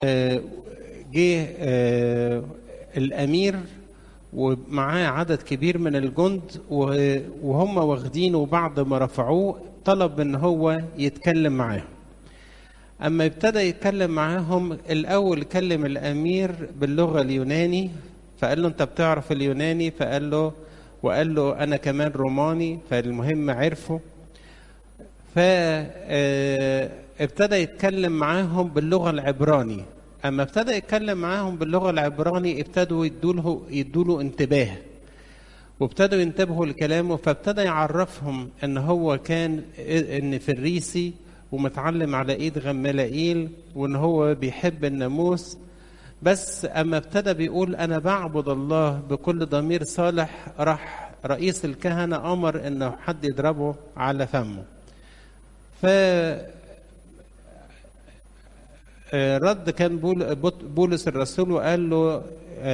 جه الامير ومعاه عدد كبير من الجند وهم واخدينه وبعد ما رفعوه طلب ان هو يتكلم معاهم اما ابتدى يتكلم معاهم الاول كلم الامير باللغه اليوناني فقال له انت بتعرف اليوناني فقال له وقال له انا كمان روماني فالمهم عرفه فابتدى يتكلم معاهم باللغه العبراني اما ابتدى يتكلم معاهم باللغه العبراني ابتدوا يدوله يدوله انتباه وابتدوا ينتبهوا لكلامه فابتدى يعرفهم ان هو كان ان فريسي ومتعلم على ايد غمالائيل وان هو بيحب الناموس بس اما ابتدى بيقول انا بعبد الله بكل ضمير صالح راح رئيس الكهنه امر انه حد يضربه على فمه ف رد كان بولس الرسول وقال له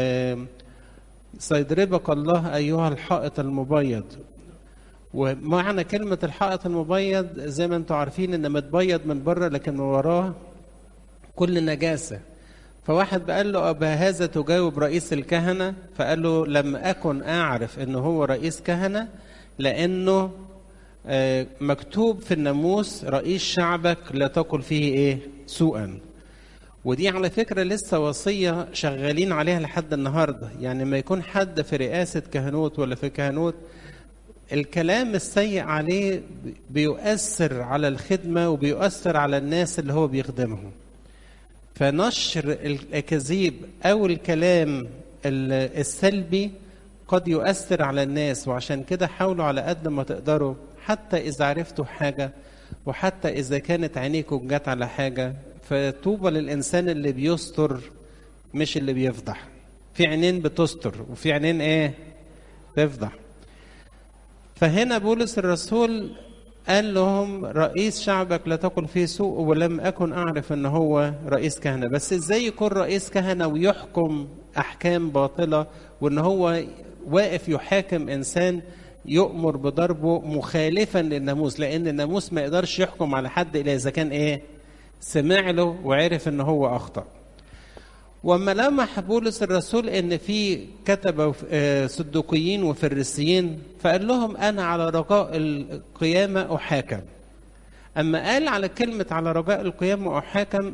سيضربك الله ايها الحائط المبيض ومعنى كلمة الحائط المبيض زي ما انتم عارفين ان متبيض من بره لكن من وراه كل نجاسة فواحد قال له بهذا تجاوب رئيس الكهنة فقال له لم أكن أعرف أنه هو رئيس كهنة لأنه مكتوب في الناموس رئيس شعبك لا تقل فيه إيه سوءا ودي على فكرة لسه وصية شغالين عليها لحد النهاردة يعني ما يكون حد في رئاسة كهنوت ولا في كهنوت الكلام السيء عليه بيؤثر على الخدمة وبيؤثر على الناس اللي هو بيخدمهم فنشر الأكاذيب أو الكلام السلبي قد يؤثر على الناس وعشان كده حاولوا على قد ما تقدروا حتى إذا عرفتوا حاجة وحتى إذا كانت عينيكم جت على حاجة فطوبى للإنسان اللي بيستر مش اللي بيفضح في عينين بتستر وفي عينين إيه تفضح فهنا بولس الرسول قال لهم رئيس شعبك لا تقل فيه سوء ولم أكن أعرف أن هو رئيس كهنة بس إزاي يكون رئيس كهنة ويحكم أحكام باطلة وأن هو واقف يحاكم إنسان يؤمر بضربه مخالفا للناموس لأن الناموس ما يقدرش يحكم على حد إلا إذا كان إيه سمع له وعرف أن هو أخطأ وما لمح بولس الرسول ان في كتبه صدوقيين وفريسيين فقال لهم انا على رجاء القيامه احاكم اما قال على كلمه على رجاء القيامه احاكم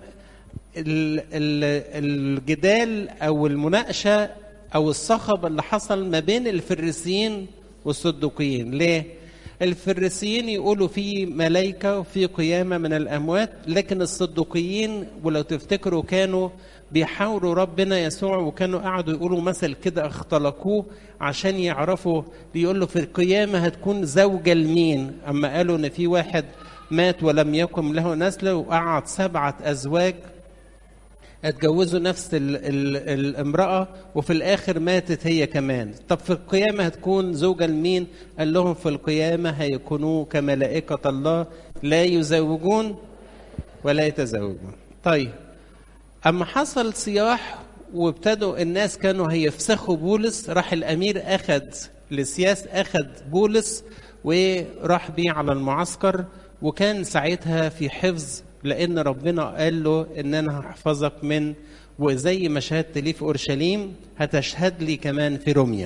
الجدال او المناقشه او الصخب اللي حصل ما بين الفريسيين والصدوقيين ليه الفريسيين يقولوا في ملائكه وفي قيامه من الاموات لكن الصدوقيين ولو تفتكروا كانوا بيحاوروا ربنا يسوع وكانوا قعدوا يقولوا مثل كده اختلقوه عشان يعرفوا بيقول له في القيامه هتكون زوجه لمين اما قالوا ان في واحد مات ولم يقم له نسل وقعد سبعه ازواج اتجوزوا نفس ال ال الامرأة وفي الآخر ماتت هي كمان طب في القيامة هتكون زوجة لمين قال لهم في القيامة هيكونوا كملائكة الله لا يزوجون ولا يتزوجون طيب أما حصل صياح وابتدوا الناس كانوا هيفسخوا بولس راح الأمير أخذ لسياس أخذ بولس وراح بيه على المعسكر وكان ساعتها في حفظ لأن ربنا قال له إن أنا هحفظك من وزي ما شهدت لي في أورشليم هتشهد لي كمان في روميا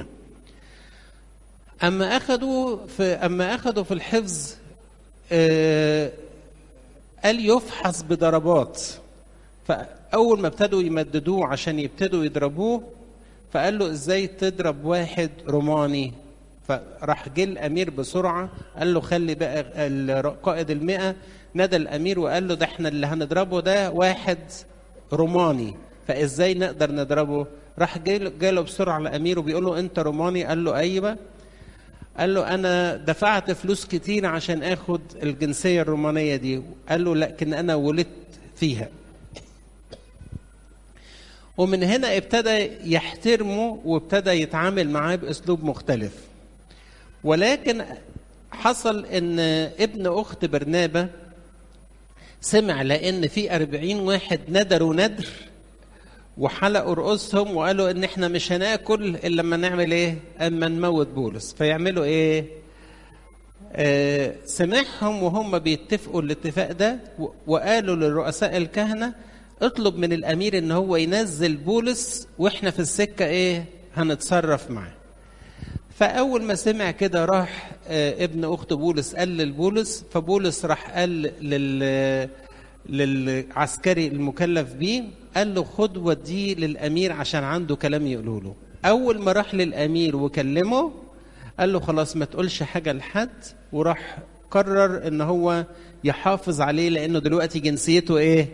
أما أخذوا في أما أخذوا في الحفظ آه قال يفحص بضربات فأول ما ابتدوا يمددوه عشان يبتدوا يضربوه فقال له ازاي تضرب واحد روماني فراح جه الامير بسرعه قال له خلي بقى قائد المئة نادى الامير وقال له ده احنا اللي هنضربه ده واحد روماني فازاي نقدر نضربه راح جاله بسرعه الامير وبيقول له انت روماني قال له ايوه قال له انا دفعت فلوس كتير عشان اخد الجنسيه الرومانيه دي قال له لكن انا ولدت فيها ومن هنا ابتدى يحترمه وابتدى يتعامل معاه باسلوب مختلف ولكن حصل ان ابن اخت برنابه سمع لان في أربعين واحد ندروا ندر وحلقوا رؤوسهم وقالوا ان احنا مش هناكل الا لما نعمل ايه اما نموت بولس فيعملوا ايه آه سمعهم وهم بيتفقوا الاتفاق ده وقالوا للرؤساء الكهنه اطلب من الامير ان هو ينزل بولس واحنا في السكه ايه هنتصرف معاه فاول ما سمع كده راح آه، ابن اخت بولس قال لبولس فبولس راح قال لل للعسكري المكلف بيه قال له خد وديه للامير عشان عنده كلام يقوله له اول ما راح للامير وكلمه قال له خلاص ما تقولش حاجه لحد وراح قرر ان هو يحافظ عليه لانه دلوقتي جنسيته ايه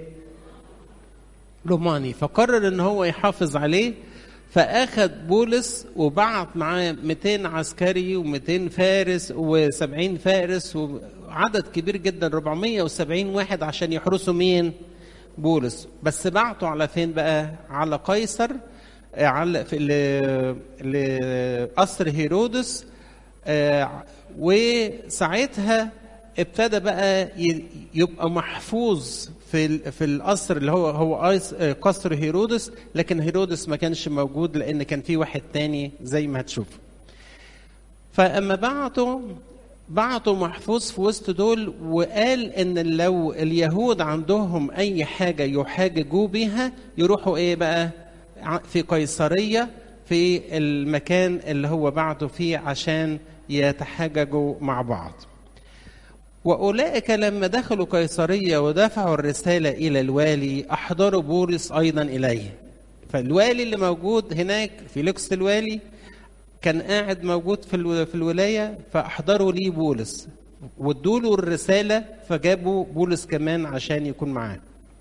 روماني فقرر ان هو يحافظ عليه فاخذ بولس وبعت معاه 200 عسكري و200 فارس و70 فارس وعدد كبير جدا 470 واحد عشان يحرسوا مين بولس بس بعتوا على فين بقى على قيصر آه، على في ل- لقصر هيرودس آه، وساعتها ابتدى بقى ي- يبقى محفوظ في ال- في القصر اللي هو هو آيس- آه، قصر هيرودس لكن هيرودس ما كانش موجود لان كان في واحد تاني زي ما هتشوف فاما بعتوا بعتوا محفوظ في وسط دول وقال ان لو اليهود عندهم اي حاجه يحاججوا بيها يروحوا ايه بقى ع- في قيصريه في المكان اللي هو بعته فيه عشان يتحاججوا مع بعض واولئك لما دخلوا قيصريه ودفعوا الرساله الى الوالي احضروا بولس ايضا اليه فالوالي اللي موجود هناك فيليكس الوالي كان قاعد موجود في الو- في الولايه فاحضروا ليه بولس وادوا له الرساله فجابوا بولس كمان عشان يكون معاه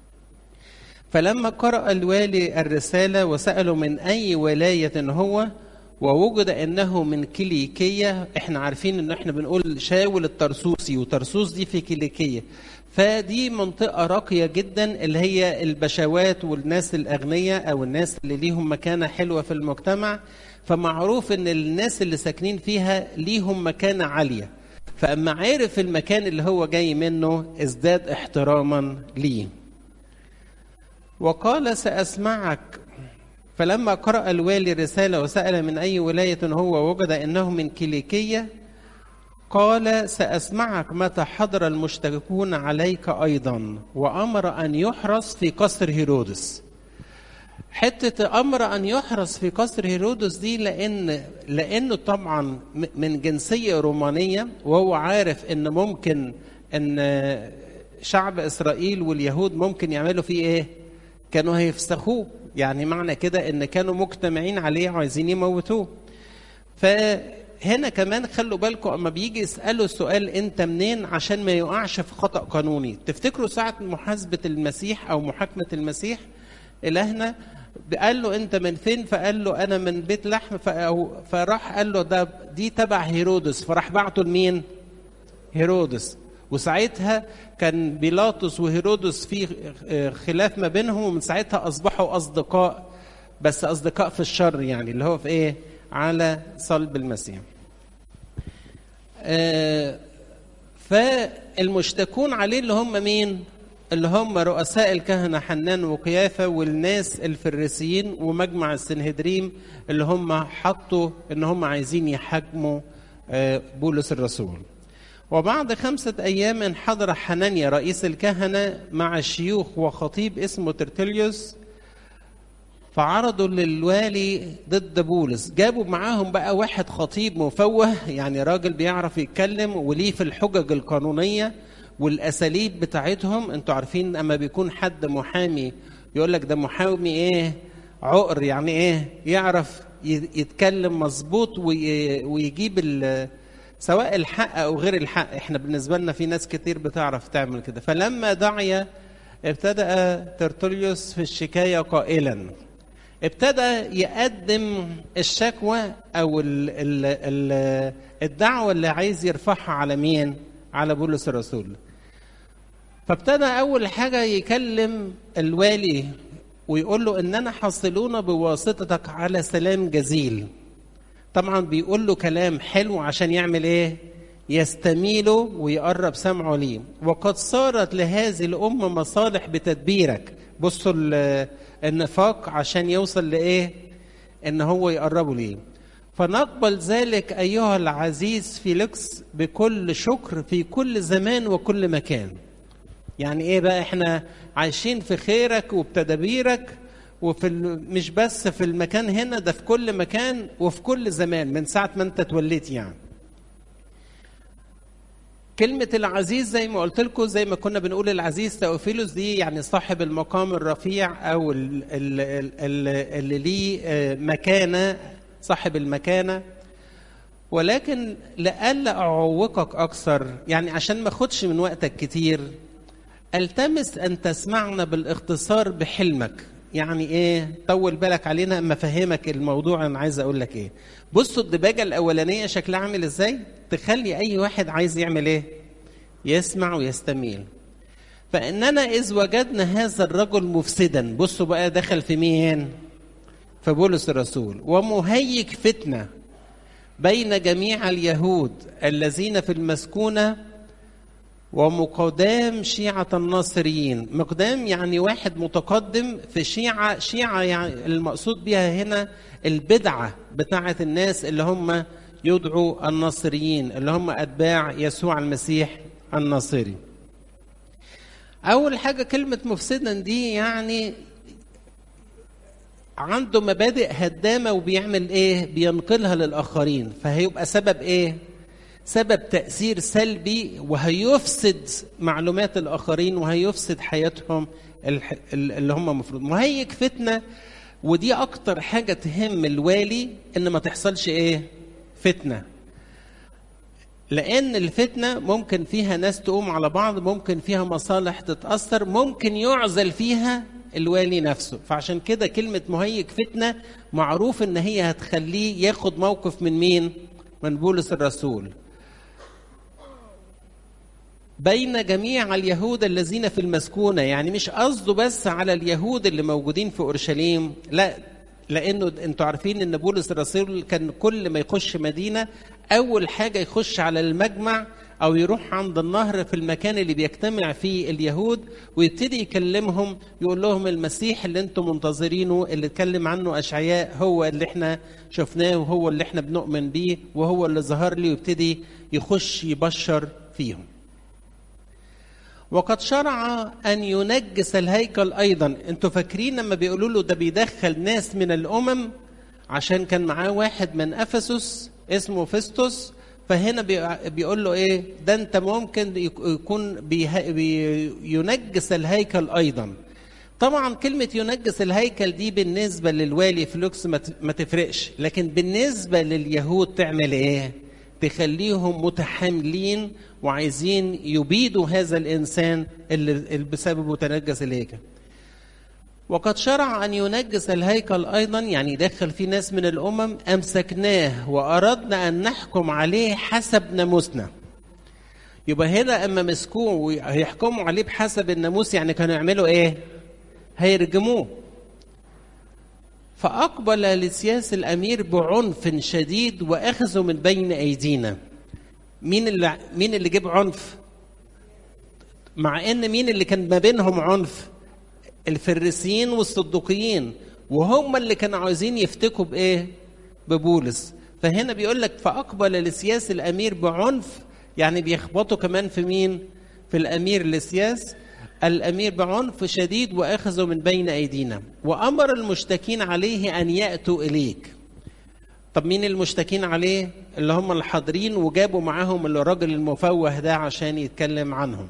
فلما قرأ الوالي الرسالة وسأله من أي ولاية هو ووجد أنه من كيليكية احنا عارفين أن احنا بنقول شاول الترسوسي وترسوس دي في كيليكية فدي منطقة راقية جدا اللي هي البشوات والناس الأغنياء أو الناس اللي ليهم مكانة حلوة في المجتمع فمعروف أن الناس اللي ساكنين فيها ليهم مكانة عالية فأما عرف المكان اللي هو جاي منه ازداد احتراما ليه وقال سأسمعك فلما قرأ الوالي الرسالة وسأل من أي ولاية هو وجد أنه من كيليكية قال سأسمعك متى حضر المشتركون عليك أيضا وأمر أن يحرس في قصر هيرودس حتة أمر أن يحرس في قصر هيرودس دي لأن لأنه طبعا م- من جنسية رومانية وهو عارف إن ممكن إن شعب إسرائيل واليهود ممكن يعملوا فيه إيه؟ كانوا هيفسخوه يعني معنى كده إن كانوا مجتمعين عليه وعايزين يموتوه فهنا كمان خلوا بالكم اما بيجي يسالوا السؤال انت منين عشان ما يقعش في خطا قانوني تفتكروا ساعه محاسبه المسيح او محاكمه المسيح الهنا قال له انت من فين فقال له انا من بيت لحم ف- أو- فراح قال له ده دي تبع هيرودس فراح بعته لمين هيرودس وساعتها كان بيلاطس وهيرودس في خلاف ما بينهم ومن ساعتها اصبحوا اصدقاء بس اصدقاء في الشر يعني اللي هو في ايه على صلب المسيح آه، فالمشتكون عليه اللي هم مين اللي هم رؤساء الكهنة حنان وقيافة والناس الفريسيين ومجمع السنهدريم اللي هم حطوا ان هم عايزين يحاكموا آه، بولس الرسول وبعد خمسة أيام حضر حنانيا رئيس الكهنة مع الشيوخ وخطيب اسمه ترتليوس فعرضوا للوالي ضد بولس جابوا معاهم بقى واحد خطيب مفوه يعني راجل بيعرف يتكلم وليه في الحجج القانونية والأساليب بتاعتهم انتوا عارفين أما بيكون حد محامي يقول لك ده محامي ايه عقر يعني ايه يعرف ي- يتكلم مظبوط وي- ويجيب ال- سواء الحق او غير الحق احنا بالنسبه لنا في ناس كتير بتعرف تعمل كده فلما دعي ابتدأ ترتوليوس في الشكاية قائلا ابتدى يقدم الشكوى او ال ال ال الدعوه اللي عايز يرفعها على مين؟ على بولس الرسول. فابتدى اول حاجه يكلم الوالي ويقول له اننا حاصلون بواسطتك على سلام جزيل. طبعا بيقول له كلام حلو عشان يعمل ايه؟ يستميله ويقرب سمعه ليه وقد صارت لهذه الأمة مصالح بتدبيرك بصوا ال- النفاق عشان يوصل لإيه إن هو يقربوا ليه فنقبل ذلك أيها العزيز فيليكس بكل شكر في كل زمان وكل مكان يعني ايه بقى احنا عايشين في خيرك وبتدابيرك وفي ال... مش بس في المكان هنا ده في كل مكان وفي كل زمان من ساعة ما انت اتوليت يعني كلمة العزيز زي ما قلت لكم زي ما كنا بنقول العزيز تأوفيلوس دي يعني صاحب المقام الرفيع أو ال- ال- ال- ال- اللي ليه آه، مكانة صاحب المكانة ولكن لألا أعوقك أكثر يعني عشان ما أخدش من وقتك كتير التمس ان تسمعنا بالاختصار بحلمك يعني ايه طول بالك علينا اما افهمك الموضوع انا عايز اقول لك ايه بصوا الدباجه الاولانيه شكلها عامل ازاي تخلي اي واحد عايز يعمل ايه يسمع ويستميل فاننا اذ وجدنا هذا الرجل مفسدا بصوا بقى دخل في مين في بولس الرسول ومهيج فتنه بين جميع اليهود الذين في المسكونه ومقدام شيعة الناصريين مقدام يعني واحد متقدم في شيعة شيعة يعني المقصود بها هنا البدعة بتاعة الناس اللي هم يدعوا الناصريين اللي هم أتباع يسوع المسيح الناصري أول حاجة كلمة مفسدا دي يعني عنده مبادئ هدامة وبيعمل إيه بينقلها للآخرين فهيبقى سبب إيه سبب تأثير سلبي وهيفسد معلومات الآخرين وهيفسد حياتهم الح- اللي هم مفروض مهيج فتنة ودي أكتر حاجة تهم الوالي إن ما تحصلش إيه فتنة لأن الفتنة ممكن فيها ناس تقوم على بعض ممكن فيها مصالح تتأثر ممكن يعزل فيها الوالي نفسه فعشان كده كلمة مهيج فتنة معروف إن هي هتخليه ياخد موقف من مين؟ من بولس الرسول بين جميع اليهود الذين في المسكونة يعني مش قصده بس على اليهود اللي موجودين في أورشليم لا لأنه أنتوا عارفين أن بولس الرسول كان كل ما يخش مدينة أول حاجة يخش على المجمع أو يروح عند النهر في المكان اللي بيجتمع فيه اليهود ويبتدي يكلمهم يقول لهم المسيح اللي أنتم منتظرينه اللي اتكلم عنه أشعياء هو اللي احنا شفناه وهو اللي احنا بنؤمن بيه وهو اللي ظهر لي ويبتدي يخش يبشر فيهم وقد شرع ان ينجس الهيكل ايضا انتوا فاكرين لما بيقولوا له ده بيدخل ناس من الامم عشان كان معاه واحد من افسس اسمه فيستوس فهنا بي- بيقول له ايه ده انت ممكن يك- يكون بيه- بينجس الهيكل ايضا طبعا كلمة ينجس الهيكل دي بالنسبة للوالي فلوكس ما ت- ما تفرقش لكن بالنسبة لليهود تعمل ايه تخليهم متحاملين وعايزين يبيدوا هذا الانسان اللي اللي بسببه تنجس الهيكل وقد شرع ان ينجس الهيكل ايضا يعني يدخل فيه ناس من الامم امسكناه واردنا ان نحكم عليه حسب ناموسنا يبقى هنا اما مسكوه ويحكموا عليه بحسب الناموس يعني كانوا يعملوا ايه هيرجموه فأقبل لسياس الأمير بعنف شديد وأخذه من بين أيدينا مين اللي مين اللي جاب عنف مع ان مين اللي كان ما بينهم عنف الفريسيين والصدوقيين وهم اللي كانوا عايزين يفتكوا بايه ببولس فهنا بيقول لك فاقبل لسياس الامير بعنف يعني بيخبطوا كمان في مين في الامير لسياس الامير بعنف شديد واخذوا من بين ايدينا وامر المشتكين عليه ان ياتوا اليك طب مين المشتكين عليه اللي هم الحاضرين وجابوا معاهم الراجل المفوه ده عشان يتكلم عنهم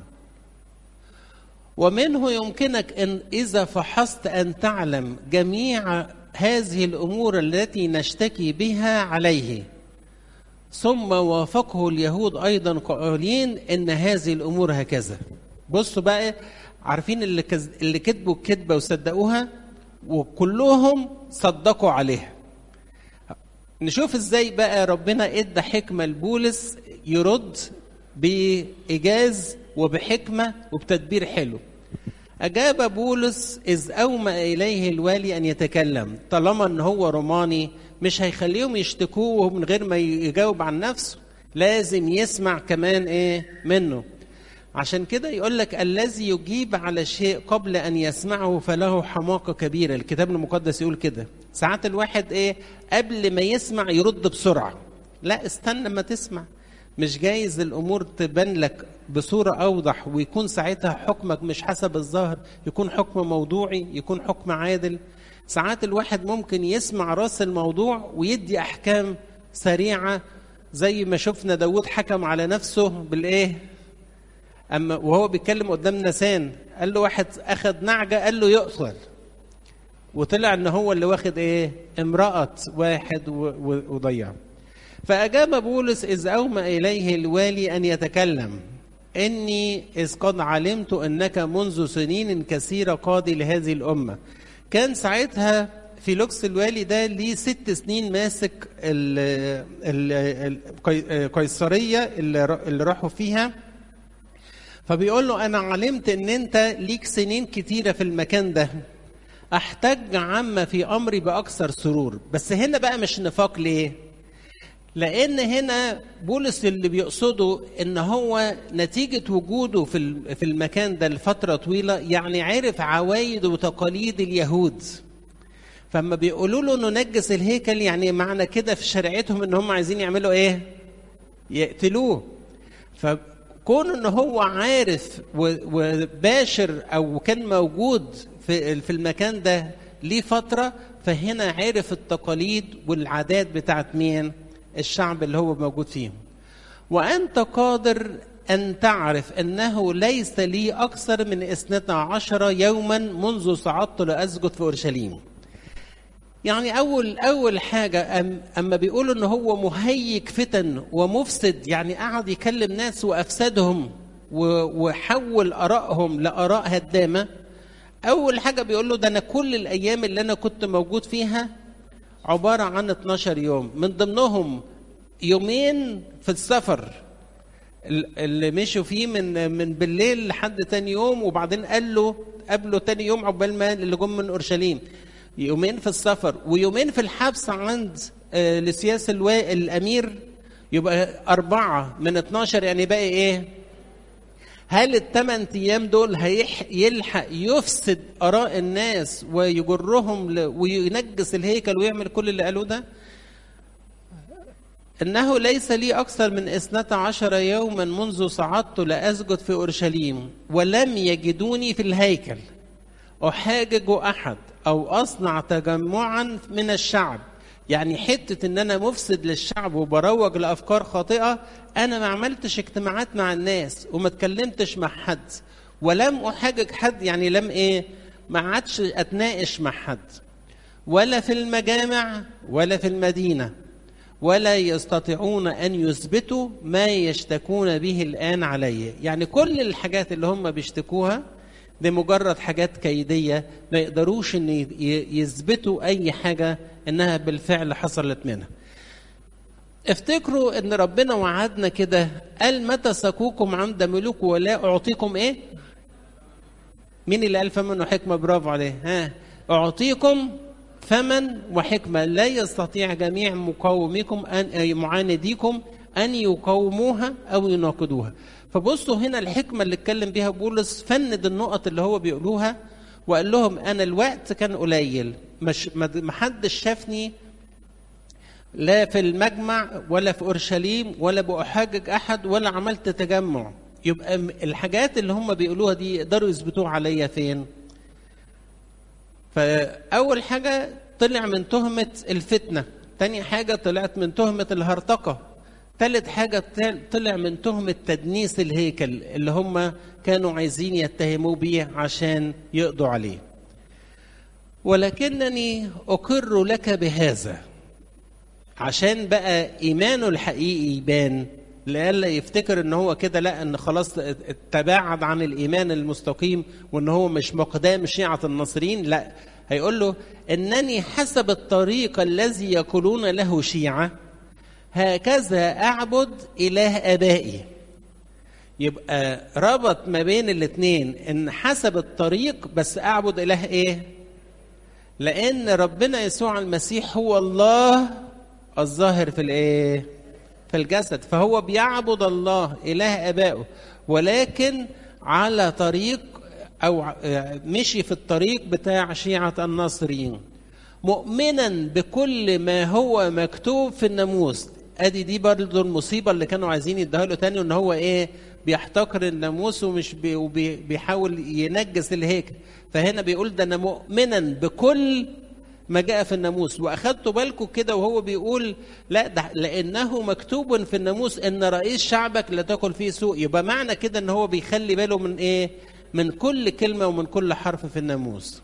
ومنه يمكنك ان اذا فحصت ان تعلم جميع هذه الامور التي نشتكي بها عليه ثم وافقه اليهود ايضا قائلين ان هذه الامور هكذا بصوا بقى عارفين اللي كز... اللي كتبوا الكذبه وصدقوها وكلهم صدقوا عليها نشوف ازاي بقى ربنا ادى حكمه لبولس يرد بايجاز وبحكمه وبتدبير حلو اجاب بولس اذ اومى اليه الوالي ان يتكلم طالما ان هو روماني مش هيخليهم يشتكوه من غير ما يجاوب عن نفسه لازم يسمع كمان ايه منه عشان كده يقول لك الذي يجيب على شيء قبل ان يسمعه فله حماقه كبيره الكتاب المقدس يقول كده ساعات الواحد ايه قبل ما يسمع يرد بسرعه لا استنى ما تسمع مش جايز الامور تبان لك بصوره اوضح ويكون ساعتها حكمك مش حسب الظاهر يكون حكم موضوعي يكون حكم عادل ساعات الواحد ممكن يسمع راس الموضوع ويدي احكام سريعه زي ما شفنا داود حكم على نفسه بالايه اما وهو بيتكلم قدام نسان قال له واحد اخذ نعجه قال له يقتل وطلع ان هو اللي واخد ايه امراه واحد وضيع فاجاب بولس اذ اومى اليه الوالي ان يتكلم اني اذ قد علمت انك منذ سنين كثيره قاضي لهذه الامه كان ساعتها في لوكس الوالي ده ليه ست سنين ماسك القيصريه اللي راحوا فيها فبيقول له انا علمت ان انت ليك سنين كتيره في المكان ده احتج عما في امري باكثر سرور بس هنا بقى مش نفاق ليه لان هنا بولس اللي بيقصده ان هو نتيجه وجوده في في المكان ده لفتره طويله يعني عرف عوايد وتقاليد اليهود فما بيقولوا له ننجس الهيكل يعني معنى كده في شريعتهم ان هم عايزين يعملوا ايه يقتلوه فكون ان هو عارف وباشر او كان موجود في في المكان ده ليه فتره فهنا عرف التقاليد والعادات بتاعت مين الشعب اللي هو موجود فيهم وأنت قادر أن تعرف أنه ليس لي أكثر من اثنتا عشر يوما منذ صعدت لأسجد في أورشليم يعني أول أول حاجة أم أما بيقولوا إن هو مهيج فتن ومفسد يعني قعد يكلم ناس وأفسدهم وحول آرائهم لآراء هدامة أول حاجة بيقول له ده أنا كل الأيام اللي أنا كنت موجود فيها عبارة عن 12 يوم من ضمنهم يومين في السفر اللي مشوا فيه من من بالليل لحد تاني يوم وبعدين قال له قابله تاني يوم عقبال ما اللي جم من اورشليم يومين في السفر ويومين في الحبس عند لسياس الامير يبقى أربعة من 12 يعني باقي إيه؟ هل الثمان أيام دول هيلحق يفسد آراء الناس ويجرهم ل... وينجس الهيكل ويعمل كل اللي قالوه ده؟ إنه ليس لي أكثر من اثنتا عشر يوما منذ صعدت لأسجد في أورشليم ولم يجدوني في الهيكل أحاجج أحد أو أصنع تجمعا من الشعب يعني حتة إن أنا مفسد للشعب وبروج لأفكار خاطئة أنا ما عملتش اجتماعات مع الناس وما اتكلمتش مع حد ولم أحاجج حد يعني لم إيه ما عادش أتناقش مع حد ولا في المجامع ولا في المدينة ولا يستطيعون أن يثبتوا ما يشتكون به الآن علي يعني كل الحاجات اللي هم بيشتكوها دي مجرد حاجات كيدية ما يقدروش ان يثبتوا اي حاجة انها بالفعل حصلت منها افتكروا ان ربنا وعدنا كده قال متى سقوكم عند ملوك ولا اعطيكم ايه مين اللي قال فمن وحكمة برافو عليه ها اعطيكم فمن وحكمة لا يستطيع جميع مقاوميكم أن معانديكم أن يقاوموها أو يناقضوها فبصوا هنا الحكمة اللي اتكلم بيها بولس فند النقط اللي هو بيقولوها وقال لهم أنا الوقت كان قليل مش ما حدش شافني لا في المجمع ولا في أورشليم ولا بأحاجج أحد ولا عملت تجمع يبقى الحاجات اللي هم بيقولوها دي يقدروا يثبتوها عليا فين فأول حاجة طلع من تهمة الفتنة تاني حاجة طلعت من تهمة الهرطقة ثالث حاجة طلع من تهمة تدنيس الهيكل اللي هم كانوا عايزين يتهموه بيه عشان يقضوا عليه ولكنني أقر لك بهذا عشان بقى إيمانه الحقيقي يبان لئلا يفتكر ان هو كده لا ان خلاص تباعد عن الايمان المستقيم وان هو مش مقدام شيعه الناصرين لا هيقول له انني حسب الطريق الذي يقولون له شيعه هكذا اعبد اله ابائي يبقى ربط ما بين الاثنين ان حسب الطريق بس اعبد اله ايه لان ربنا يسوع المسيح هو الله الظاهر في الايه في الجسد فهو بيعبد الله اله ابائه ولكن على طريق او مشي في الطريق بتاع شيعه الناصريين مؤمنا بكل ما هو مكتوب في الناموس ادي دي برضه المصيبه اللي كانوا عايزين يديها له تاني ان هو ايه بيحتقر الناموس ومش بي وبيحاول ينجس الهيكل فهنا بيقول ده انا مؤمنا بكل ما جاء في الناموس واخدتوا بالكم كده وهو بيقول لا ده لانه مكتوب في الناموس ان رئيس شعبك لا تاكل فيه سوء يبقى معنى كده ان هو بيخلي باله من ايه من كل كلمه ومن كل حرف في الناموس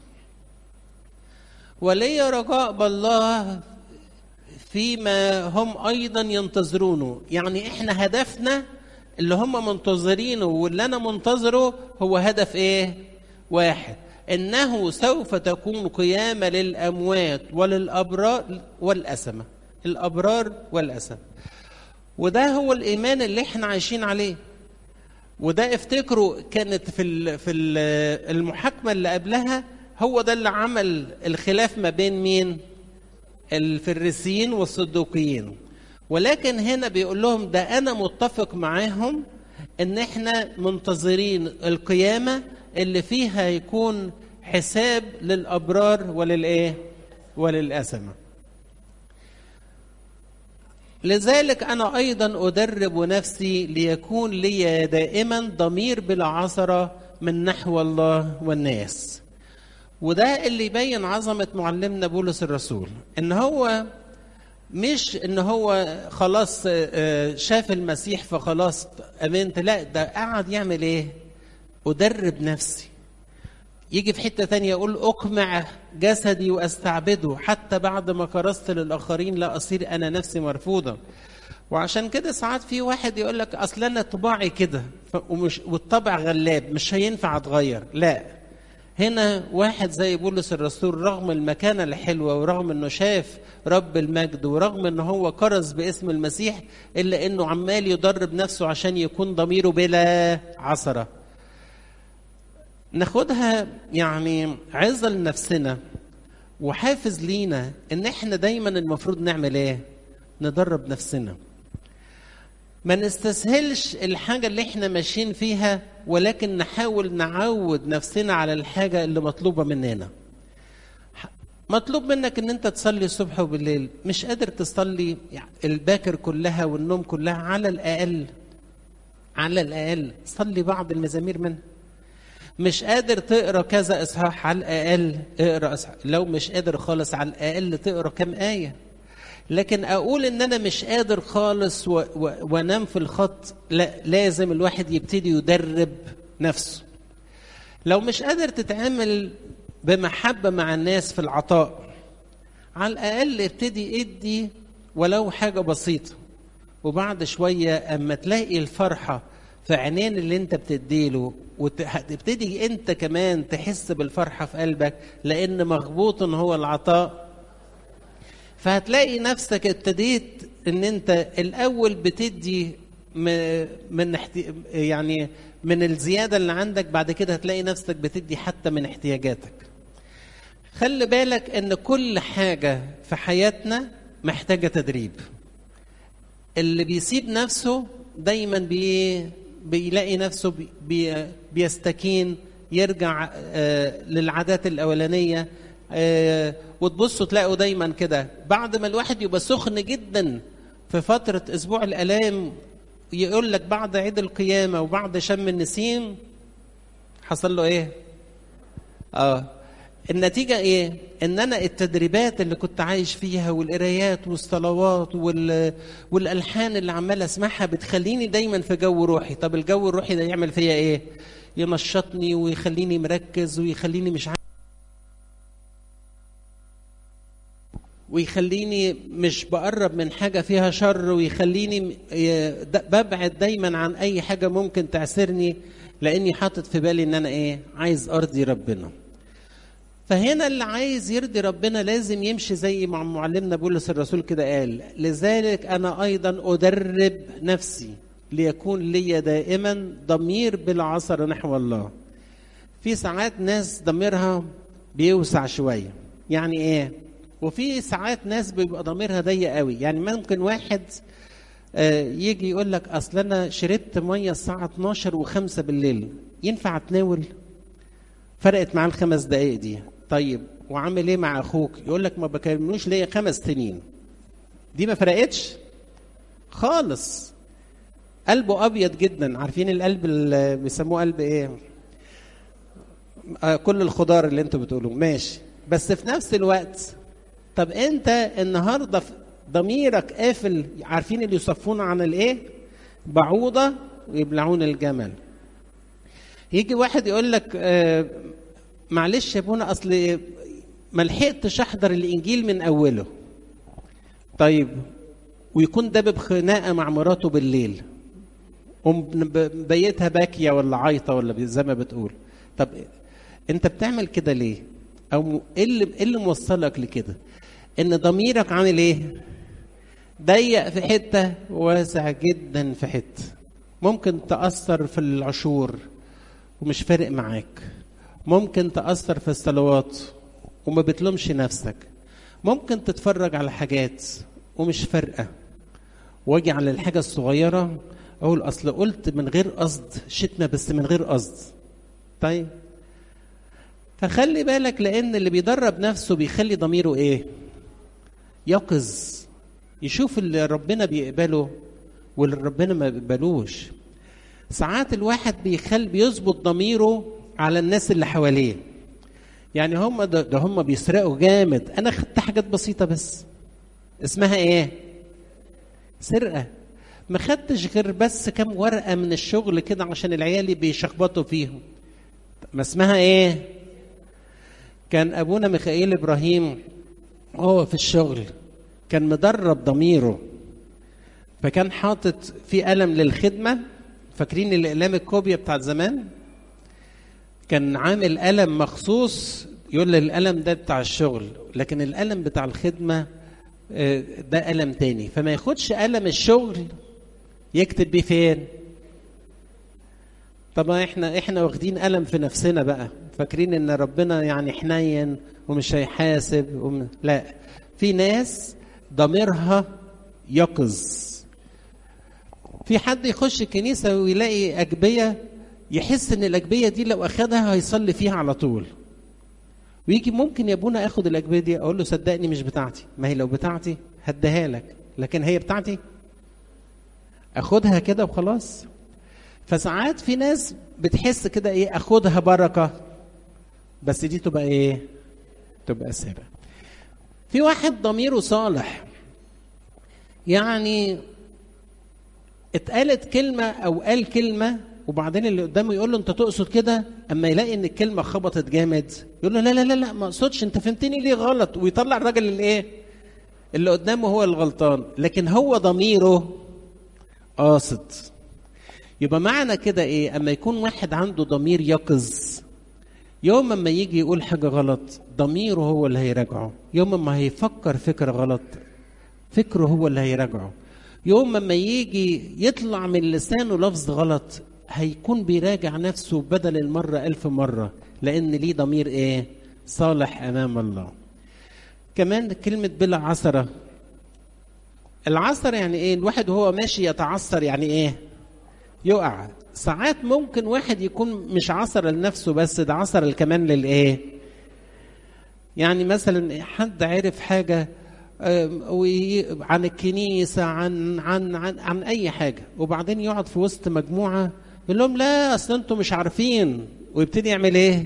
ولي رجاء بالله فيما هم ايضا ينتظرونه يعني احنا هدفنا اللي هم منتظرينه واللي انا منتظره هو هدف ايه واحد انه سوف تكون قيامه للاموات وللابرار والاسمه الابرار والاسمه وده هو الايمان اللي احنا عايشين عليه وده افتكروا كانت في في المحاكمه اللي قبلها هو ده اللي عمل الخلاف ما بين مين الفريسيين والصدوقيين ولكن هنا بيقول لهم ده انا متفق معاهم ان احنا منتظرين القيامه اللي فيها يكون حساب للابرار وللايه وللاسمه لذلك انا ايضا ادرب نفسي ليكون لي دائما ضمير بلا عثره من نحو الله والناس وده اللي يبين عظمه معلمنا بولس الرسول ان هو مش ان هو خلاص شاف المسيح فخلاص امنت لا ده قعد يعمل ايه ادرب نفسي يجي في حته ثانيه يقول اقمع جسدي واستعبده حتى بعد ما كرست للاخرين لا اصير انا نفسي مرفوضه وعشان كده ساعات في واحد يقول لك اصل انا طباعي كده ومش والطبع غلاب مش هينفع اتغير لا هنا واحد زي بولس الرسول رغم المكانه الحلوه ورغم انه شاف رب المجد ورغم انه هو كرز باسم المسيح الا انه عمال يدرب نفسه عشان يكون ضميره بلا عثره ناخدها يعني عظة لنفسنا وحافز لينا ان احنا دايما المفروض نعمل ايه ندرب نفسنا ما نستسهلش الحاجة اللي احنا ماشيين فيها ولكن نحاول نعود نفسنا على الحاجة اللي مطلوبة مننا مطلوب منك ان انت تصلي الصبح وبالليل مش قادر تصلي الباكر كلها والنوم كلها على الاقل على الاقل صلي بعض المزامير منها مش قادر تقرا كذا اصحاح على الاقل اقرا اصحاح لو مش قادر خالص على الاقل تقرا كام ايه لكن اقول ان انا مش قادر خالص و... و... وانام في الخط لا لازم الواحد يبتدي يدرب نفسه لو مش قادر تتعامل بمحبه مع الناس في العطاء على الاقل ابتدي ادي ولو حاجه بسيطه وبعد شويه اما تلاقي الفرحه في عينين اللي انت بتديله وتبتدي انت كمان تحس بالفرحه في قلبك لان مغبوط ان هو العطاء فهتلاقي نفسك ابتديت ان انت الاول بتدي من يعني من الزياده اللي عندك بعد كده هتلاقي نفسك بتدي حتى من احتياجاتك خلي بالك ان كل حاجه في حياتنا محتاجه تدريب اللي بيسيب نفسه دايما بي بيلاقي نفسه بي بيستكين يرجع آه للعادات الاولانيه آه وتبصوا تلاقوا دايما كده بعد ما الواحد يبقى سخن جدا في فتره اسبوع الالام يقول لك بعد عيد القيامه وبعد شم النسيم حصل له ايه؟ اه النتيجة إيه؟ إن أنا التدريبات اللي كنت عايش فيها والقرايات والصلوات وال... والألحان اللي عمال أسمعها بتخليني دايما في جو روحي، طب الجو الروحي ده يعمل فيا إيه؟ ينشطني ويخليني مركز ويخليني مش عارف ويخليني مش بقرب من حاجة فيها شر ويخليني ببعد دايما عن أي حاجة ممكن تعسرني لأني حاطط في بالي إن أنا إيه؟ عايز أرضي ربنا. فهنا اللي عايز يرضي ربنا لازم يمشي زي ما معلمنا بولس الرسول كده قال لذلك انا ايضا ادرب نفسي ليكون لي دائما ضمير بالعصر نحو الله في ساعات ناس ضميرها بيوسع شويه يعني ايه وفي ساعات ناس بيبقى ضميرها ضيق قوي يعني ممكن واحد يجي يقول لك اصل انا شربت ميه الساعه 12 و5 بالليل ينفع اتناول فرقت معاه الخمس دقائق دي طيب وعامل ايه مع اخوك يقول لك ما بكلموش ليا خمس سنين دي ما فرقتش خالص قلبه ابيض جدا عارفين القلب اللي بيسموه قلب ايه آه كل الخضار اللي انتوا بتقولوه ماشي بس في نفس الوقت طب انت النهارده ضميرك قافل عارفين اللي يصفون عن الايه بعوضه ويبلعون الجمل يجي واحد يقول لك آه معلش يا ابونا اصل ما لحقتش احضر الانجيل من اوله طيب ويكون ده بخناقه مع مراته بالليل ومبيتها باكيه ولا عايطه ولا زي ما بتقول طب انت بتعمل كده ليه او ايه اللي ايه اللي موصلك لكده ان ضميرك عامل ايه ضيق في حته واسع جدا في حته ممكن تاثر في العشور ومش فارق معاك ممكن تاثر في الصلوات وما بتلومش نفسك ممكن تتفرج على حاجات ومش فارقه واجي على الحاجه الصغيره اقول اصل قلت من غير قصد شتمه بس من غير قصد طيب فخلي بالك لان اللي بيدرب نفسه بيخلي ضميره ايه يقظ يشوف اللي ربنا بيقبله واللي ربنا ما بيقبلوش ساعات الواحد بيخل بيظبط ضميره على الناس اللي حواليه يعني هم ده, ده هم بيسرقوا جامد انا خدت حاجات بسيطه بس اسمها ايه سرقه ما خدتش غير بس كام ورقه من الشغل كده عشان العيال بيشخبطوا فيهم ما اسمها ايه كان ابونا ميخائيل ابراهيم هو في الشغل كان مدرب ضميره فكان حاطط في قلم للخدمه فاكرين الاقلام الكوبيا بتاعت زمان كان عامل قلم مخصوص يقول لي القلم ده بتاع الشغل لكن القلم بتاع الخدمه ده قلم تاني فما ياخدش قلم الشغل يكتب بيه فين طبعا احنا احنا واخدين قلم في نفسنا بقى فاكرين ان ربنا يعني حنين ومش هيحاسب وم... لا في ناس ضميرها يقظ في حد يخش الكنيسة ويلاقي أجبية يحس إن الأجبية دي لو أخدها هيصلي فيها على طول ويجي ممكن يا ابونا اخد الأجبية دي أقول له صدقني مش بتاعتي ما هي لو بتاعتي هديها لك لكن هي بتاعتي أخدها كده وخلاص فساعات في ناس بتحس كده إيه أخدها بركة بس دي تبقى إيه تبقى سرقة في واحد ضميره صالح يعني اتقالت كلمة أو قال كلمة وبعدين اللي قدامه يقول له أنت تقصد كده أما يلاقي إن الكلمة خبطت جامد يقول له لا لا لا لا ما أقصدش أنت فهمتني ليه غلط ويطلع الراجل الإيه؟ اللي قدامه هو الغلطان لكن هو ضميره قاصد يبقى معنى كده إيه؟ أما يكون واحد عنده ضمير يقظ يوم ما يجي يقول حاجة غلط ضميره هو اللي هيراجعه يوم ما هيفكر فكرة غلط فكره هو اللي هيراجعه يوم ما يجي يطلع من لسانه لفظ غلط هيكون بيراجع نفسه بدل المرة ألف مرة لأن ليه ضمير إيه صالح أمام الله كمان كلمة بلا عثرة العثرة يعني إيه الواحد وهو ماشي يتعثر يعني إيه يقع ساعات ممكن واحد يكون مش عثر لنفسه بس ده عثر كمان للإيه يعني مثلا حد عرف حاجة عن الكنيسة عن عن عن عن أي حاجة وبعدين يقعد في وسط مجموعة يقول لهم لا أصل أنتم مش عارفين ويبتدي يعمل إيه؟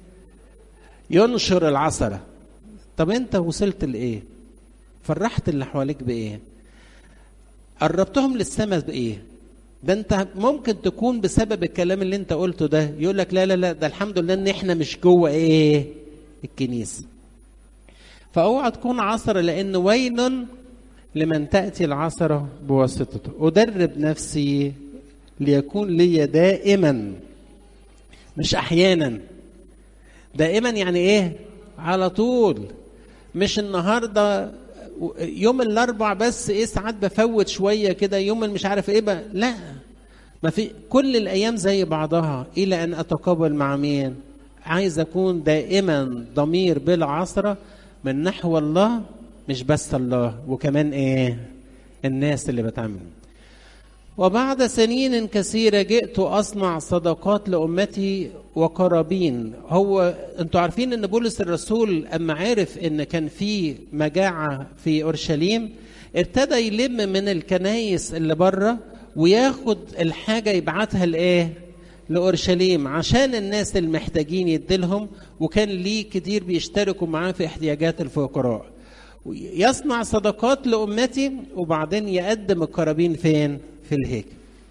ينشر العثرة طب أنت وصلت لإيه؟ فرحت اللي حواليك بإيه؟ قربتهم للسماء بإيه؟ ده أنت ممكن تكون بسبب الكلام اللي أنت قلته ده يقول لك لا لا لا ده الحمد لله إن إحنا مش جوه إيه؟ الكنيسة فاوعى تكون عثرة لأن ويل لمن تأتي العثرة بواسطته أدرب نفسي ليكون لي دائما مش أحيانا دائما يعني إيه على طول مش النهاردة يوم الأربع بس إيه ساعات بفوت شوية كده يوم مش عارف إيه بقى لا ما في كل الأيام زي بعضها إلى أن أتقابل مع مين عايز أكون دائما ضمير بلا عثرة من نحو الله مش بس الله وكمان ايه الناس اللي بتعمل وبعد سنين كثيرة جئت أصنع صدقات لأمتي وقرابين هو أنتوا عارفين أن بولس الرسول أما عرف أن كان في مجاعة في أورشليم ابتدى يلم من الكنايس اللي بره وياخد الحاجة يبعتها لإيه؟ لأورشليم عشان الناس المحتاجين يديلهم وكان ليه كتير بيشتركوا معاه في احتياجات الفقراء يصنع صدقات لأمتي وبعدين يقدم القرابين فين؟ في الهيكل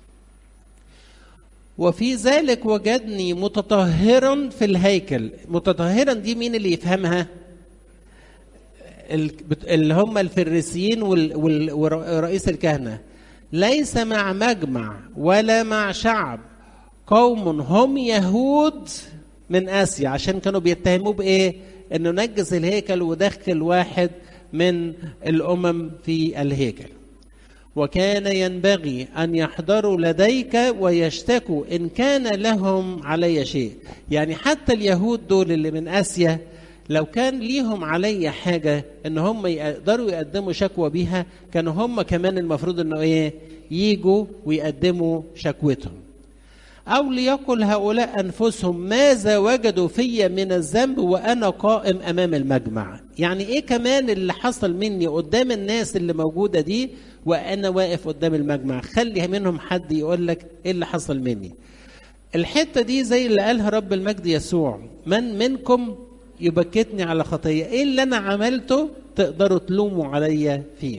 وفي ذلك وجدني متطهرا في الهيكل متطهرا دي مين اللي يفهمها اللي هم الفريسيين ورئيس الكهنة ليس مع مجمع ولا مع شعب قوم هم يهود من آسيا عشان كانوا بيتهموه بإيه انه نجس الهيكل ودخل واحد من الامم في الهيكل وكان ينبغي ان يحضروا لديك ويشتكوا ان كان لهم علي شيء يعني حتى اليهود دول اللي من اسيا لو كان ليهم علي حاجه ان هم يقدروا يقدموا شكوى بيها كانوا هم كمان المفروض انه ايه يجوا ويقدموا شكوتهم أو ليقل هؤلاء أنفسهم ماذا وجدوا في من الذنب وأنا قائم أمام المجمع يعني إيه كمان اللي حصل مني قدام الناس اللي موجودة دي وأنا واقف قدام المجمع خلي منهم حد يقول لك إيه اللي حصل مني الحتة دي زي اللي قالها رب المجد يسوع من منكم يبكتني على خطية إيه اللي أنا عملته تقدروا تلوموا عليا فيه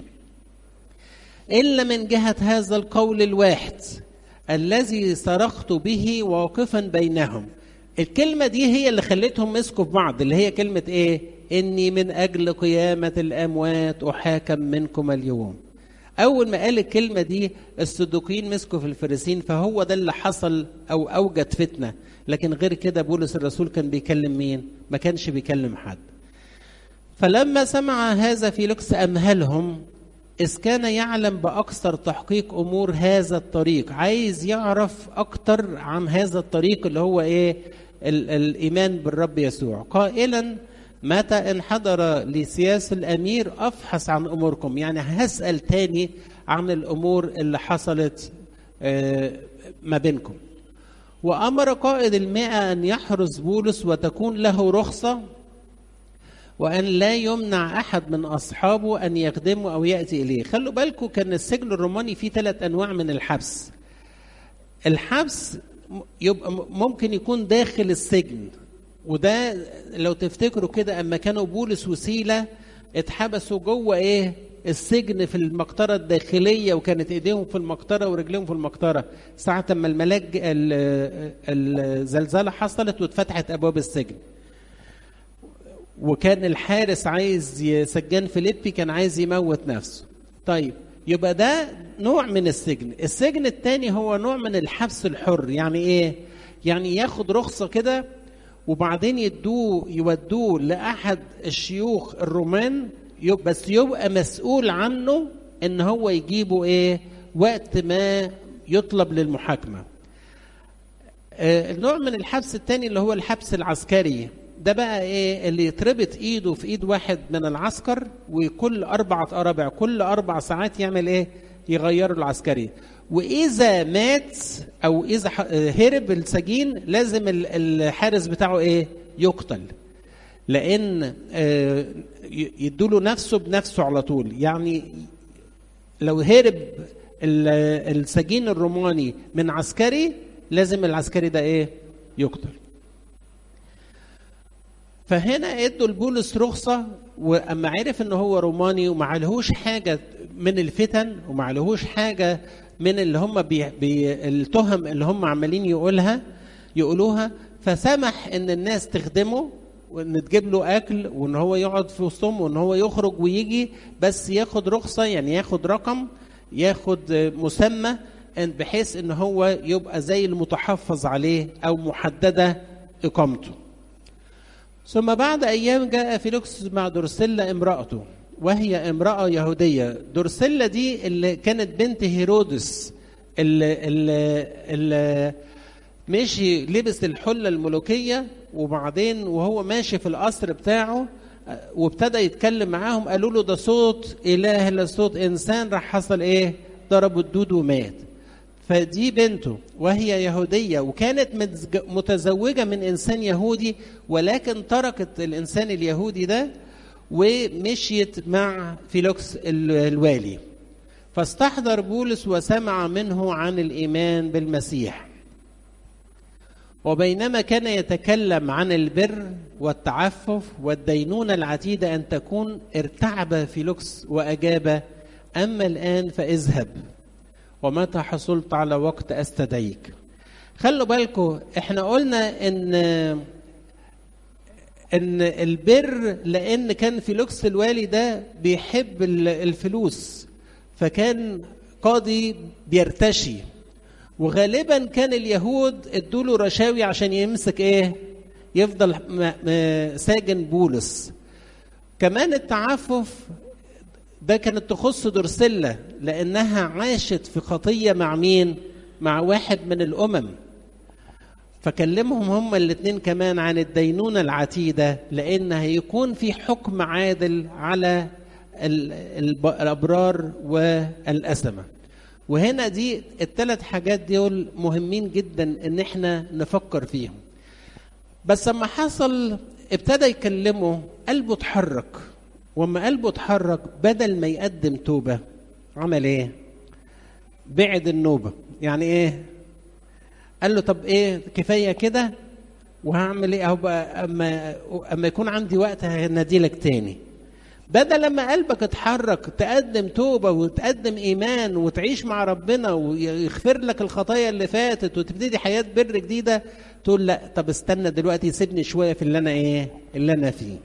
إلا من جهة هذا القول الواحد الذي صرخت به واقفا بينهم الكلمة دي هي اللي خلتهم مسكوا في بعض اللي هي كلمة ايه اني من اجل قيامة الاموات احاكم منكم اليوم اول ما قال الكلمة دي الصدوقيين مسكوا في الفريسين فهو ده اللي حصل او اوجد فتنة لكن غير كده بولس الرسول كان بيكلم مين ما كانش بيكلم حد فلما سمع هذا فيليكس امهلهم إذ كان يعلم بأكثر تحقيق أمور هذا الطريق عايز يعرف أكتر عن هذا الطريق اللي هو إيه ال- الإيمان بالرب يسوع قائلا متى انحدر لسياس الأمير أفحص عن أموركم يعني هسأل تاني عن الأمور اللي حصلت آه، ما بينكم وأمر قائد المئة أن يحرس بولس وتكون له رخصة وأن لا يمنع أحد من أصحابه أن يخدمه أو يأتي إليه خلوا بالكم كان السجن الروماني فيه ثلاث أنواع من الحبس الحبس يبقى ممكن يكون داخل السجن وده لو تفتكروا كده أما كانوا بولس وسيلة اتحبسوا جوه إيه السجن في المقطرة الداخلية وكانت إيديهم في المقطرة ورجليهم في المقطرة ساعة ما الملاك الزلزلة حصلت واتفتحت أبواب السجن وكان الحارس عايز سجان فيليبي كان عايز يموت نفسه طيب يبقى ده نوع من السجن السجن الثاني هو نوع من الحبس الحر يعني ايه يعني ياخد رخصة كده وبعدين يدوه يودوه لأحد الشيوخ الرومان بس يبقى مسؤول عنه ان هو يجيبه ايه وقت ما يطلب للمحاكمة آه النوع من الحبس الثاني اللي هو الحبس العسكري ده بقى ايه اللي يتربط ايده في ايد واحد من العسكر وكل اربعة ارابع كل اربع ساعات يعمل ايه يغيروا العسكري واذا مات او اذا هرب السجين لازم الحارس بتاعه ايه يقتل لان يدوله نفسه بنفسه على طول يعني لو هرب السجين الروماني من عسكري لازم العسكري ده ايه يقتل فهنا ادوا لبولس رخصه واما عرف ان هو روماني وما عليهوش حاجه من الفتن وما عليهوش حاجه من اللي هم بي بي التهم اللي هم عمالين يقولها يقولوها فسمح ان الناس تخدمه وان تجيب له اكل وان هو يقعد في وسطهم وان هو يخرج ويجي بس ياخد رخصه يعني ياخد رقم ياخد مسمى بحيث ان هو يبقى زي المتحفظ عليه او محدده اقامته ثم بعد أيام جاء فيليكس مع درسيلا امرأته وهي امرأة يهودية درسيلا دي اللي كانت بنت هيرودس اللي, اللي, اللي مشي لبس الحلة الملوكية وبعدين وهو ماشي في القصر بتاعه وابتدى يتكلم معاهم قالوا له ده صوت إله لا صوت إنسان راح حصل إيه ضربوا الدود ومات فدي بنته وهي يهودية وكانت متزوجة من إنسان يهودي ولكن تركت الإنسان اليهودي ده ومشيت مع فيلوكس الوالي فاستحضر بولس وسمع منه عن الإيمان بالمسيح وبينما كان يتكلم عن البر والتعفف والدينونة العتيدة أن تكون ارتعب فيلوكس وأجاب أما الآن فاذهب ومتى حصلت على وقت أستدعيك خلوا بالكم احنا قلنا ان ان البر لان كان فيلوكس الوالي ده بيحب الفلوس فكان قاضي بيرتشي وغالبا كان اليهود ادوله رشاوي عشان يمسك ايه يفضل ساجن بولس كمان التعفف ده كانت تخص درسلة لأنها عاشت في خطية مع مين؟ مع واحد من الأمم فكلمهم هما الاثنين كمان عن الدينونة العتيدة لأن هيكون في حكم عادل على الأبرار والأسمة وهنا دي الثلاث حاجات دول مهمين جدا ان احنا نفكر فيهم بس لما حصل ابتدى يكلمه قلبه اتحرك وما قلبه اتحرك بدل ما يقدم توبه عمل ايه بعد النوبه يعني ايه قال له طب ايه كفايه كده وهعمل ايه اهو بقى اما اما يكون عندي وقت هنادي لك تاني بدل لما قلبك اتحرك تقدم توبة وتقدم إيمان وتعيش مع ربنا ويغفر لك الخطايا اللي فاتت وتبتدي حياة بر جديدة تقول لا طب استنى دلوقتي سيبني شوية في اللي أنا إيه اللي أنا فيه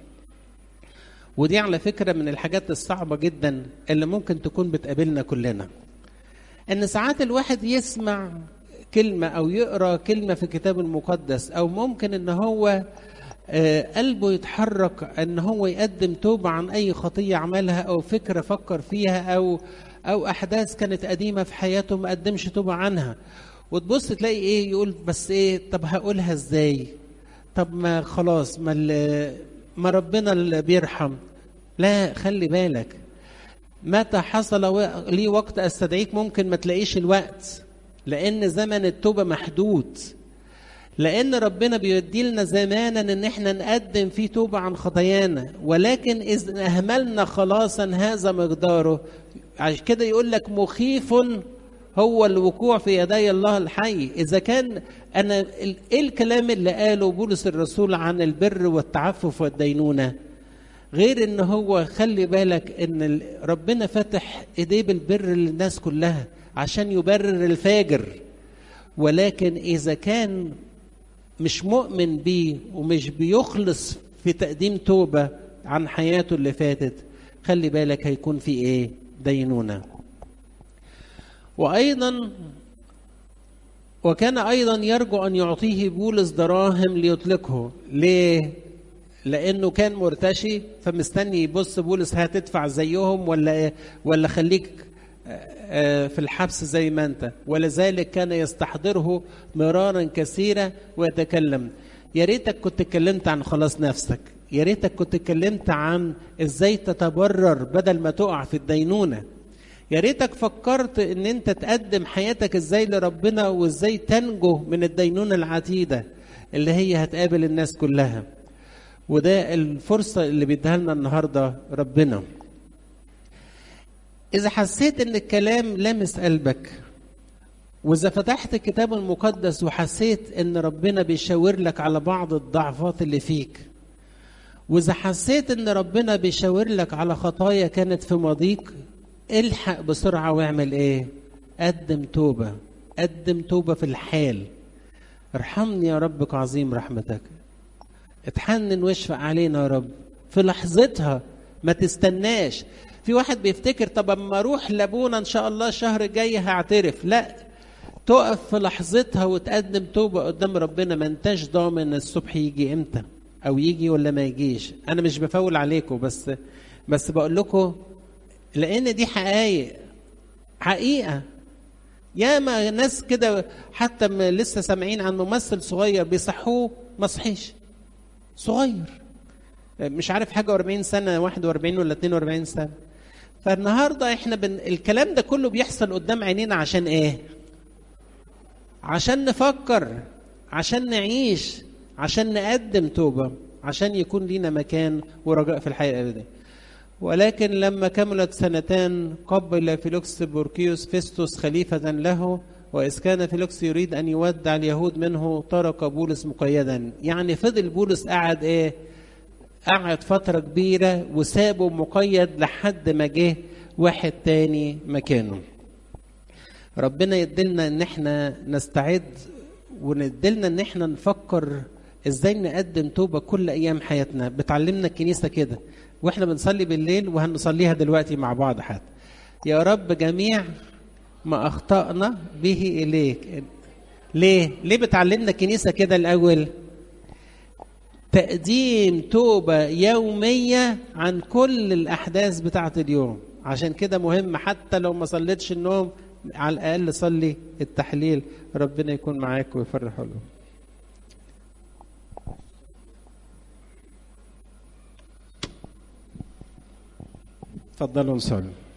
ودي على فكرة من الحاجات الصعبة جدا اللي ممكن تكون بتقابلنا كلنا إن ساعات الواحد يسمع كلمة أو يقرأ كلمة في الكتاب المقدس أو ممكن إن هو قلبه يتحرك ان هو يقدم توبه عن اي خطيه عملها او فكره فكر فيها او او احداث كانت قديمه في حياته ما قدمش توبه عنها وتبص تلاقي ايه يقول بس ايه طب هقولها ازاي طب ما خلاص ما ما ربنا اللي بيرحم لا خلي بالك متى حصل لي وقت استدعيك ممكن ما تلاقيش الوقت لان زمن التوبه محدود لان ربنا بيدي لنا زمانا ان احنا نقدم فيه توبه عن خطايانا ولكن اذا اهملنا خلاصا هذا مقداره عشان كده يقول لك مخيف هو الوقوع في يدي الله الحي اذا كان انا ايه الكلام اللي قاله بولس الرسول عن البر والتعفف والدينونه غير ان هو خلي بالك ان ربنا فتح ايديه بالبر للناس كلها عشان يبرر الفاجر ولكن اذا كان مش مؤمن بيه ومش بيخلص في تقديم توبة عن حياته اللي فاتت خلي بالك هيكون في ايه دينونة وأيضا وكان أيضا يرجو أن يعطيه بولس دراهم ليطلقه ليه؟ لأنه كان مرتشي فمستني يبص بولس هتدفع زيهم ولا إيه؟ ولا خليك في الحبس زي ما انت ولذلك كان يستحضره مرارا كثيرا ويتكلم يا ريتك كنت اتكلمت عن خلاص نفسك يا ريتك كنت اتكلمت عن ازاي تتبرر بدل ما تقع في الدينونه يا ريتك فكرت ان انت تقدم حياتك ازاي لربنا وازاي تنجو من الدينونه العتيده اللي هي هتقابل الناس كلها وده الفرصه اللي بيديها لنا النهارده ربنا إذا حسيت إن الكلام لامس قلبك وإذا فتحت الكتاب المقدس وحسيت إن ربنا بيشاور لك على بعض الضعفات اللي فيك وإذا حسيت إن ربنا بيشاور لك على خطايا كانت في ماضيك الحق بسرعة واعمل إيه؟ قدم توبة قدم توبة في الحال ارحمني يا ربك عظيم رحمتك اتحنن واشفق علينا يا رب في لحظتها ما تستناش في واحد بيفتكر طب اما اروح لابونا ان شاء الله الشهر الجاي هعترف لا تقف في لحظتها وتقدم توبه قدام ربنا ما انتش ضامن الصبح يجي امتى او يجي ولا ما يجيش انا مش بفول عليكم بس بس بقول لكم لان دي حقائق حقيقه ياما ناس كده حتى لسه سامعين عن ممثل صغير بيصحوه ما صحيش صغير مش عارف حاجه 40 سنه 41 ولا 42 سنه فالنهارده احنا بن... الكلام ده كله بيحصل قدام عينينا عشان ايه عشان نفكر عشان نعيش عشان نقدم توبة عشان يكون لينا مكان ورجاء في الحياة الأبدية ولكن لما كملت سنتان قبل فيلوكس بوركيوس فيستوس خليفة له وإذ كان فيلوكس يريد أن يودع اليهود منه ترك بولس مقيدا يعني فضل بولس قعد إيه قعد فترة كبيرة وسابه مقيد لحد ما جه واحد تاني مكانه ربنا يدلنا ان احنا نستعد وندلنا ان احنا نفكر ازاي نقدم توبه كل ايام حياتنا بتعلمنا الكنيسه كده واحنا بنصلي بالليل وهنصليها دلوقتي مع بعض حتى يا رب جميع ما اخطانا به اليك ليه ليه بتعلمنا الكنيسه كده الاول تقديم توبه يوميه عن كل الاحداث بتاعه اليوم عشان كده مهم حتى لو ما صليتش النوم على الاقل صلي التحليل ربنا يكون معاك ويفرح قلوبك اتفضلوا نصلي